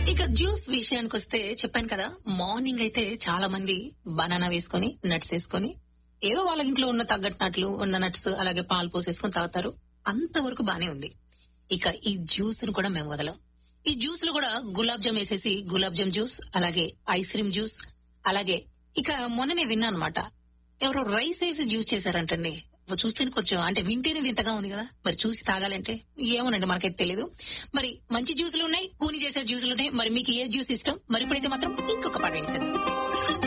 ఇక జ్యూస్ విషయానికి వస్తే చెప్పాను కదా మార్నింగ్ అయితే చాలా మంది బనానా వేసుకొని నట్స్ వేసుకొని ఏదో వాళ్ళ ఇంట్లో ఉన్న తగ్గట్టు నట్లు ఉన్న నట్స్ అలాగే పాలు పోసేసుకొని తాగుతారు అంతవరకు బానే ఉంది ఇక ఈ జ్యూస్ ను కూడా మేము వదలం ఈ జ్యూస్ లో కూడా గులాబ్ జామ్ వేసేసి గులాబ్ జామ్ జ్యూస్ అలాగే ఐస్ క్రీమ్ జ్యూస్ అలాగే ఇక మొన్ననే విన్నా అనమాట ఎవరో రైస్ వేసి జ్యూస్ చేశారంటండి చూస్తే కొంచెం అంటే వింటేనే వింతగా ఉంది కదా మరి చూసి తాగాలంటే ఏమోనండి మనకైతే తెలియదు మరి మంచి జ్యూసులు ఉన్నాయి కూని చేసే జ్యూసులు ఉన్నాయి మరి మీకు ఏ జ్యూస్ ఇష్టం మరి ఇప్పుడైతే మాత్రం ఇంకొక పాట వేసేద్దాం